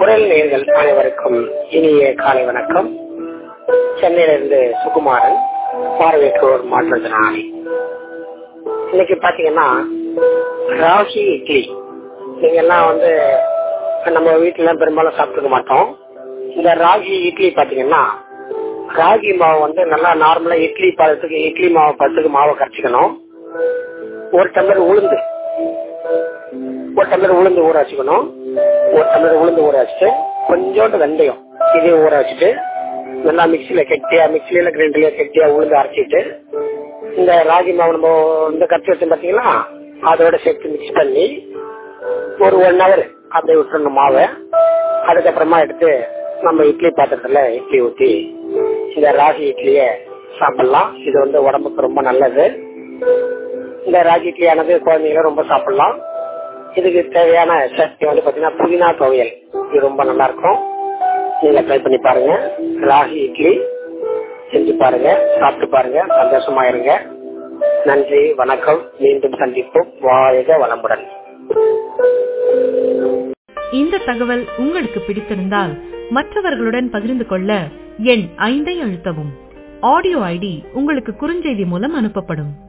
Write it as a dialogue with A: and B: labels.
A: குரல் நேர்கள் அனைவருக்கும் இனிய காலை வணக்கம் சென்னையிலிருந்து சுகுமாரன் பார்வையற்றோர் மாற்றுத்திறனாளி இன்னைக்கு பாத்தீங்கன்னா ராகி இட்லி நீங்க எல்லாம் வந்து நம்ம வீட்டுல பெரும்பாலும் சாப்பிட்டுக்க மாட்டோம் இந்த ராகி இட்லி பாத்தீங்கன்னா ராகி மாவு வந்து நல்லா நார்மலா இட்லி பழத்துக்கு இட்லி மாவு பழத்துக்கு மாவை கரைச்சிக்கணும் ஒரு டம்ளர் உளுந்து ஒரு டம்ளர் உளுந்து ஊற வச்சுக்கணும் ஒரு டம்ளர் உளுந்து ஊற வச்சுட்டு கொஞ்சோண்டு வெந்தயம் இதையும் ஊற வச்சுட்டு நல்லா மிக்சியில கெட்டியா மிக்சியில கிரைண்டர்ல கெட்டியா உளுந்து அரைச்சிட்டு இந்த ராகி மாவு நம்ம இந்த கரைச்சி வச்சோம் பாத்தீங்களா அதோட சேர்த்து மிக்ஸ் பண்ணி ஒரு ஒன் ஹவர் அப்படியே விட்டுறணும் மாவை அதுக்கப்புறமா எடுத்து நம்ம இட்லி பாத்திரத்துல இட்லி ஊத்தி இந்த ராகி இட்லிய சாப்பிடலாம் இது வந்து உடம்புக்கு ரொம்ப நல்லது இந்த ராகி இட்லியானது குழந்தைங்களும் ரொம்ப சாப்பிடலாம் இதுக்கு தேவையான சக்தி வந்து பாத்தீங்கன்னா புதினா துவையல் இது ரொம்ப நல்லா இருக்கும் நீங்க ட்ரை பண்ணி பாருங்க ராகி இட்லி செஞ்சு பாருங்க சாப்பிட்டு பாருங்க சந்தோஷமா இருங்க நன்றி வணக்கம் மீண்டும் சந்திப்போம் வாழ்க வளமுடன்
B: இந்த தகவல் உங்களுக்கு பிடித்திருந்தால் மற்றவர்களுடன் பகிர்ந்து கொள்ள எண் ஐந்தை அழுத்தவும் ஆடியோ ஐடி உங்களுக்கு குறுஞ்செய்தி மூலம் அனுப்பப்படும்